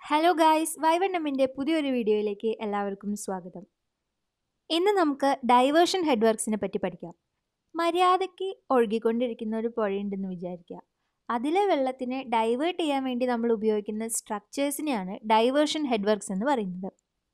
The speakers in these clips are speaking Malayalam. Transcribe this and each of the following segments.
ഹലോ ഗായ്സ് വൈവണ്ണമിൻ്റെ പുതിയൊരു വീഡിയോയിലേക്ക് എല്ലാവർക്കും സ്വാഗതം ഇന്ന് നമുക്ക് ഡൈവേർഷൻ ഹെഡ് വർക്ക്സിനെ പറ്റി പഠിക്കാം മര്യാദയ്ക്ക് ഒഴുകിക്കൊണ്ടിരിക്കുന്ന ഒരു പുഴയുണ്ടെന്ന് വിചാരിക്കുക അതിലെ വെള്ളത്തിനെ ഡൈവേർട്ട് ചെയ്യാൻ വേണ്ടി നമ്മൾ ഉപയോഗിക്കുന്ന സ്ട്രക്ചേഴ്സിനെയാണ് ഡൈവേർഷൻ ഹെഡ് വർക്ക്സ് എന്ന് പറയുന്നത്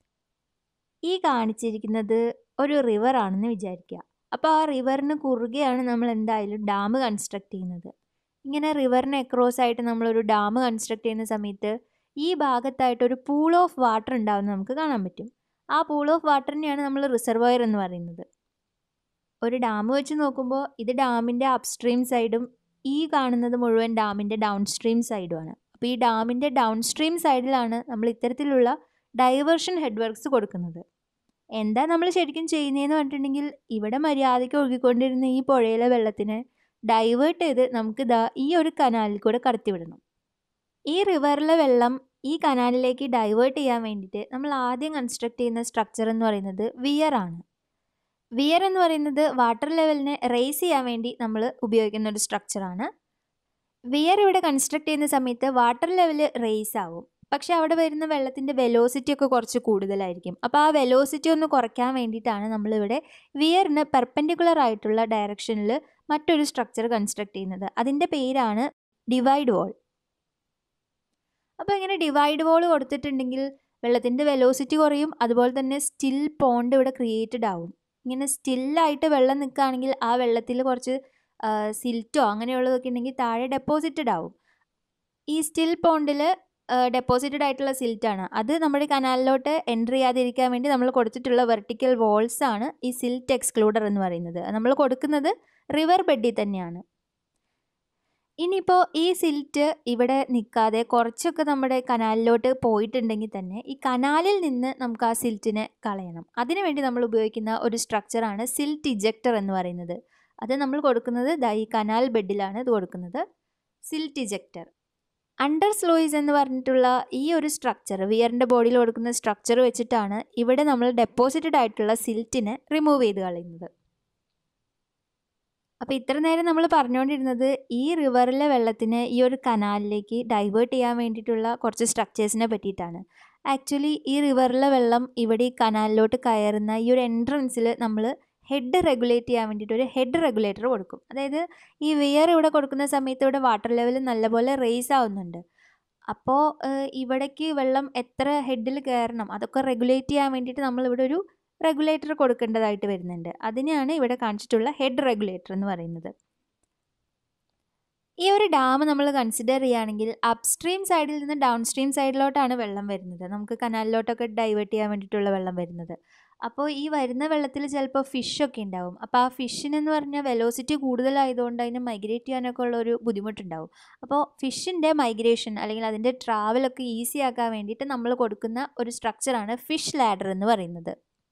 ഈ കാണിച്ചിരിക്കുന്നത് ഒരു റിവർ ആണെന്ന് വിചാരിക്കുക അപ്പോൾ ആ റിവറിന് കുറുകെയാണ് നമ്മൾ എന്തായാലും ഡാം കൺസ്ട്രക്ട് ചെയ്യുന്നത് ഇങ്ങനെ റിവറിന് എക്രോസ് ആയിട്ട് നമ്മളൊരു ഡാം കൺസ്ട്രക്ട് ചെയ്യുന്ന സമയത്ത് ഈ ഭാഗത്തായിട്ട് ഒരു പൂൾ ഓഫ് വാട്ടർ ഉണ്ടാവുന്നത് നമുക്ക് കാണാൻ പറ്റും ആ പൂൾ ഓഫ് വാട്ടറിനെയാണ് നമ്മൾ റിസർവോയർ എന്ന് പറയുന്നത് ഒരു ഡാം വെച്ച് നോക്കുമ്പോൾ ഇത് ഡാമിൻ്റെ അപ്സ്ട്രീം സൈഡും ഈ കാണുന്നത് മുഴുവൻ ഡാമിൻ്റെ ഡൗൺ സ്ട്രീം സൈഡുമാണ് അപ്പോൾ ഈ ഡാമിൻ്റെ ഡൗൺ സ്ട്രീം സൈഡിലാണ് നമ്മൾ ഇത്തരത്തിലുള്ള ഡൈവേർഷൻ ഹെഡ് വർക്ക്സ് കൊടുക്കുന്നത് എന്താ നമ്മൾ ശരിക്കും ചെയ്യുന്നതെന്ന് പറഞ്ഞിട്ടുണ്ടെങ്കിൽ ഇവിടെ മര്യാദയ്ക്ക് ഒഴുകിക്കൊണ്ടിരുന്ന ഈ പുഴയിലെ വെള്ളത്തിനെ ഡൈവേർട്ട് ചെയ്ത് നമുക്ക് ഇതാ ഈ ഒരു കനാലിൽ കൂടെ കടത്തിവിടണം ഈ റിവറിലെ വെള്ളം ഈ കനാലിലേക്ക് ഡൈവേർട്ട് ചെയ്യാൻ വേണ്ടിയിട്ട് നമ്മൾ ആദ്യം കൺസ്ട്രക്ട് ചെയ്യുന്ന സ്ട്രക്ചർ എന്ന് പറയുന്നത് വിയർ ആണ് വിയർ എന്ന് പറയുന്നത് വാട്ടർ ലെവലിനെ റേസ് ചെയ്യാൻ വേണ്ടി നമ്മൾ ഉപയോഗിക്കുന്ന ഒരു സ്ട്രക്ചറാണ് വിയർ ഇവിടെ കൺസ്ട്രക്ട് ചെയ്യുന്ന സമയത്ത് വാട്ടർ ലെവൽ റേസ് ആവും പക്ഷെ അവിടെ വരുന്ന വെള്ളത്തിൻ്റെ വെലോസിറ്റി ഒക്കെ കുറച്ച് കൂടുതലായിരിക്കും അപ്പോൾ ആ വെലോസിറ്റി ഒന്ന് കുറയ്ക്കാൻ വേണ്ടിയിട്ടാണ് നമ്മളിവിടെ വിയറിന് പെർപെൻഡിക്കുലർ ആയിട്ടുള്ള ഡയറക്ഷനിൽ മറ്റൊരു സ്ട്രക്ചർ കൺസ്ട്രക്ട് ചെയ്യുന്നത് അതിൻ്റെ പേരാണ് ഡിവൈഡ് വോൾ അപ്പോൾ ഇങ്ങനെ ഡിവൈഡ് വോൾ കൊടുത്തിട്ടുണ്ടെങ്കിൽ വെള്ളത്തിൻ്റെ വെലോസിറ്റി കുറയും അതുപോലെ തന്നെ സ്റ്റിൽ പോണ്ട് ഇവിടെ ക്രിയേറ്റഡ് ആവും ഇങ്ങനെ സ്റ്റില്ലായിട്ട് വെള്ളം നിൽക്കുകയാണെങ്കിൽ ആ വെള്ളത്തിൽ കുറച്ച് സിൽറ്റോ അങ്ങനെയുള്ളതൊക്കെ ഉണ്ടെങ്കിൽ താഴെ ഡെപ്പോസിറ്റഡ് ആവും ഈ സ്റ്റിൽ പോണ്ടിൽ ഡെപ്പോസിറ്റഡ് ആയിട്ടുള്ള സിൽറ്റാണ് അത് നമ്മുടെ കനാലിലോട്ട് എൻട്രി ചെയ്യാതിരിക്കാൻ വേണ്ടി നമ്മൾ കൊടുത്തിട്ടുള്ള വെർട്ടിക്കൽ വോൾസ് ആണ് ഈ സിൽറ്റ് എക്സ്ക്ലൂഡർ എന്ന് പറയുന്നത് നമ്മൾ കൊടുക്കുന്നത് റിവർ ബെഡിൽ തന്നെയാണ് ഇനിയിപ്പോൾ ഈ സിൽറ്റ് ഇവിടെ നിൽക്കാതെ കുറച്ചൊക്കെ നമ്മുടെ കനാലിലോട്ട് പോയിട്ടുണ്ടെങ്കിൽ തന്നെ ഈ കനാലിൽ നിന്ന് നമുക്ക് ആ സിൽറ്റിനെ കളയണം അതിനുവേണ്ടി നമ്മൾ ഉപയോഗിക്കുന്ന ഒരു സ്ട്രക്ചറാണ് സിൽറ്റ് ഇജക്ടർ എന്ന് പറയുന്നത് അത് നമ്മൾ കൊടുക്കുന്നത് ദാ ഈ കനാൽ ബെഡിലാണ് ഇത് കൊടുക്കുന്നത് സിൽറ്റ് ഇജക്ടർ അണ്ടർ സ്ലോയിസ് എന്ന് പറഞ്ഞിട്ടുള്ള ഈ ഒരു സ്ട്രക്ചർ വിയറിൻ്റെ ബോഡിയിൽ കൊടുക്കുന്ന സ്ട്രക്ചർ വെച്ചിട്ടാണ് ഇവിടെ നമ്മൾ ഡെപ്പോസിറ്റഡ് ആയിട്ടുള്ള സിൽറ്റിനെ റിമൂവ് ചെയ്ത് കളയുന്നത് അപ്പോൾ ഇത്ര നേരം നമ്മൾ പറഞ്ഞുകൊണ്ടിരുന്നത് ഈ റിവറിലെ വെള്ളത്തിന് ഈ ഒരു കനാലിലേക്ക് ഡൈവേർട്ട് ചെയ്യാൻ വേണ്ടിയിട്ടുള്ള കുറച്ച് സ്ട്രക്ചേഴ്സിനെ പറ്റിയിട്ടാണ് ആക്ച്വലി ഈ റിവറിലെ വെള്ളം ഇവിടെ ഈ കനാലിലോട്ട് കയറുന്ന ഈ ഒരു എൻട്രൻസിൽ നമ്മൾ ഹെഡ് റെഗുലേറ്റ് ചെയ്യാൻ വേണ്ടിയിട്ട് ഒരു ഹെഡ് റെഗുലേറ്റർ കൊടുക്കും അതായത് ഈ വിയർ ഇവിടെ കൊടുക്കുന്ന സമയത്ത് ഇവിടെ വാട്ടർ ലെവൽ നല്ലപോലെ റേസ് ആവുന്നുണ്ട് അപ്പോൾ ഇവിടേക്ക് വെള്ളം എത്ര ഹെഡിൽ കയറണം അതൊക്കെ റെഗുലേറ്റ് ചെയ്യാൻ വേണ്ടിയിട്ട് നമ്മളിവിടെ ഒരു റെഗുലേറ്റർ കൊടുക്കേണ്ടതായിട്ട് വരുന്നുണ്ട് അതിനെയാണ് ഇവിടെ കാണിച്ചിട്ടുള്ള ഹെഡ് റെഗുലേറ്റർ എന്ന് പറയുന്നത് ഈ ഒരു ഡാം നമ്മൾ കൺസിഡർ ചെയ്യുകയാണെങ്കിൽ അപ്സ്ട്രീം സൈഡിൽ നിന്ന് ഡൗൺ സ്ട്രീം സൈഡിലോട്ടാണ് വെള്ളം വരുന്നത് നമുക്ക് കനാലിലോട്ടൊക്കെ ഡൈവേർട്ട് ചെയ്യാൻ വേണ്ടിയിട്ടുള്ള വെള്ളം വരുന്നത് അപ്പോൾ ഈ വരുന്ന വെള്ളത്തിൽ ചിലപ്പോൾ ഫിഷൊക്കെ ഉണ്ടാവും അപ്പോൾ ആ ഫിഷിനെന്ന് പറഞ്ഞാൽ വെലോസിറ്റി കൂടുതലായതുകൊണ്ട് അതിന് മൈഗ്രേറ്റ് ചെയ്യാനൊക്കെ ഉള്ള ഒരു ബുദ്ധിമുട്ടുണ്ടാവും അപ്പോൾ ഫിഷിൻ്റെ മൈഗ്രേഷൻ അല്ലെങ്കിൽ അതിൻ്റെ ട്രാവലൊക്കെ ഈസി ആക്കാൻ വേണ്ടിയിട്ട് നമ്മൾ കൊടുക്കുന്ന ഒരു സ്ട്രക്ചറാണ് ഫിഷ് ലാഡർ എന്ന് പറയുന്നത്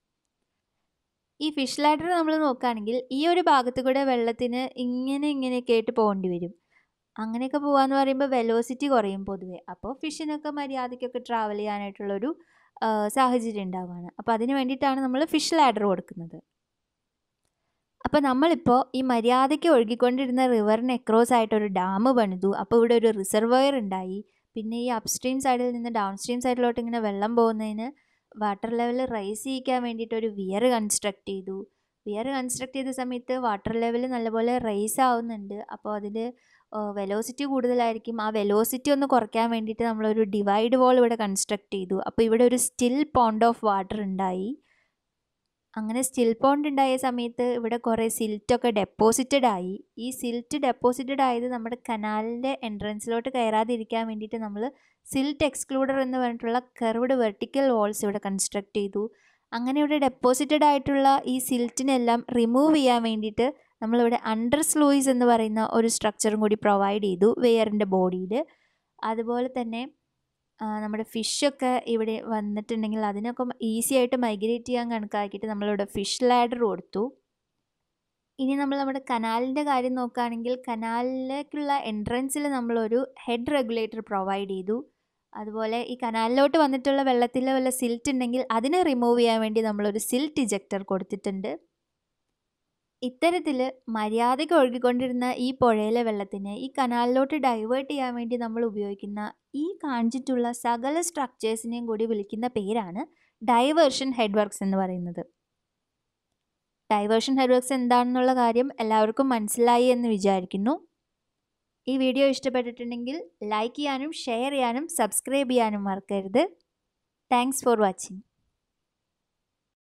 ഈ ഫിഷ് ലാഡർ നമ്മൾ നോക്കുകയാണെങ്കിൽ ഈ ഒരു ഭാഗത്ത് കൂടെ വെള്ളത്തിന് ഇങ്ങനെ ഇങ്ങനെയൊക്കെ ആയിട്ട് പോകേണ്ടി വരും അങ്ങനെയൊക്കെ പോകാമെന്ന് പറയുമ്പോൾ വെലോസിറ്റി കുറയും പൊതുവേ അപ്പോൾ ഫിഷിനൊക്കെ മര്യാദയ്ക്കൊക്കെ ട്രാവൽ ചെയ്യാനായിട്ടുള്ളൊരു സാഹചര്യം ഉണ്ടാവുകയാണ് അപ്പോൾ അതിന് വേണ്ടിയിട്ടാണ് നമ്മൾ ഫിഷ് ലാഡർ കൊടുക്കുന്നത് അപ്പോൾ നമ്മളിപ്പോൾ ഈ മര്യാദയ്ക്ക് ഒഴുകിക്കൊണ്ടിരുന്ന റിവറിന് എക്രോസ് ആയിട്ട് ഒരു ഡാം പണിതു അപ്പോൾ ഇവിടെ ഒരു റിസർവോയർ ഉണ്ടായി പിന്നെ ഈ അപ്സ്ട്രീം സൈഡിൽ നിന്ന് ഡൗൺ സ്ട്രീം സൈഡിലോട്ട് ഇങ്ങനെ വെള്ളം പോകുന്നതിന് വാട്ടർ ലെവൽ റൈസ് ചെയ്യിക്കാൻ വേണ്ടിയിട്ട് ഒരു വിയർ കൺസ്ട്രക്ട് ചെയ്തു വിയർ കൺസ്ട്രക്ട് ചെയ്ത സമയത്ത് വാട്ടർ ലെവൽ നല്ലപോലെ റൈസ് ആവുന്നുണ്ട് അപ്പോൾ അതിൽ വെലോസിറ്റി കൂടുതലായിരിക്കും ആ വെലോസിറ്റി ഒന്ന് കുറയ്ക്കാൻ വേണ്ടിയിട്ട് നമ്മളൊരു ഡിവൈഡ് വാൾ ഇവിടെ കൺസ്ട്രക്ട് ചെയ്തു അപ്പോൾ ഇവിടെ ഒരു സ്റ്റിൽ പോണ്ട് ഓഫ് വാട്ടർ ഉണ്ടായി അങ്ങനെ സ്റ്റിൽ പോണ്ട് ഉണ്ടായ സമയത്ത് ഇവിടെ കുറേ സിൽറ്റൊക്കെ ഡെപ്പോസിറ്റഡ് ആയി ഈ സിൽറ്റ് ഡെപ്പോസിറ്റഡ് ആയത് നമ്മുടെ കനാലിൻ്റെ എൻട്രൻസിലോട്ട് കയറാതിരിക്കാൻ വേണ്ടിയിട്ട് നമ്മൾ സിൽറ്റ് എക്സ്ക്ലൂഡർ എന്ന് പറഞ്ഞിട്ടുള്ള കർവ്ഡ് വെർട്ടിക്കൽ വാൾസ് ഇവിടെ കൺസ്ട്രക്ട് ചെയ്തു അങ്ങനെ ഇവിടെ ഡെപ്പോസിറ്റഡ് ആയിട്ടുള്ള ഈ സിൽറ്റിനെല്ലാം റിമൂവ് ചെയ്യാൻ വേണ്ടിയിട്ട് നമ്മളിവിടെ അണ്ടർ സ്ലൂയിസ് എന്ന് പറയുന്ന ഒരു സ്ട്രക്ചറും കൂടി പ്രൊവൈഡ് ചെയ്തു വെയറിൻ്റെ ബോഡിയിൽ അതുപോലെ തന്നെ നമ്മുടെ ഫിഷൊക്കെ ഇവിടെ വന്നിട്ടുണ്ടെങ്കിൽ അതിനൊക്കെ ഈസി ആയിട്ട് മൈഗ്രേറ്റ് ചെയ്യാൻ കണക്കാക്കിയിട്ട് നമ്മളിവിടെ ഫിഷ് ലാഡർ കൊടുത്തു ഇനി നമ്മൾ നമ്മുടെ കനാലിൻ്റെ കാര്യം നോക്കുകയാണെങ്കിൽ കനാലിലേക്കുള്ള എൻട്രൻസിൽ നമ്മളൊരു ഹെഡ് റെഗുലേറ്റർ പ്രൊവൈഡ് ചെയ്തു അതുപോലെ ഈ കനാലിലോട്ട് വന്നിട്ടുള്ള വെള്ളത്തിൽ വല്ല സിൽറ്റ് ഉണ്ടെങ്കിൽ അതിനെ റിമൂവ് ചെയ്യാൻ വേണ്ടി നമ്മളൊരു സിൽറ്റ് ഇജക്ടർ കൊടുത്തിട്ടുണ്ട് ഇത്തരത്തിൽ മര്യാദയ്ക്ക് ഒഴുകിക്കൊണ്ടിരുന്ന ഈ പുഴയിലെ വെള്ളത്തിനെ ഈ കനാലിലോട്ട് ഡൈവേർട്ട് ചെയ്യാൻ വേണ്ടി നമ്മൾ ഉപയോഗിക്കുന്ന ഈ കാണിച്ചിട്ടുള്ള സകല സ്ട്രക്ചേഴ്സിനെയും കൂടി വിളിക്കുന്ന പേരാണ് ഡൈവേർഷൻ ഹെഡ് വർക്ക്സ് എന്ന് പറയുന്നത് ഡൈവേർഷൻ ഹെഡ് വർക്ക്സ് എന്താണെന്നുള്ള കാര്യം എല്ലാവർക്കും മനസ്സിലായി എന്ന് വിചാരിക്കുന്നു ഈ വീഡിയോ ഇഷ്ടപ്പെട്ടിട്ടുണ്ടെങ്കിൽ ലൈക്ക് ചെയ്യാനും ഷെയർ ചെയ്യാനും സബ്സ്ക്രൈബ് ചെയ്യാനും മറക്കരുത് താങ്ക്സ് ഫോർ വാച്ചിങ്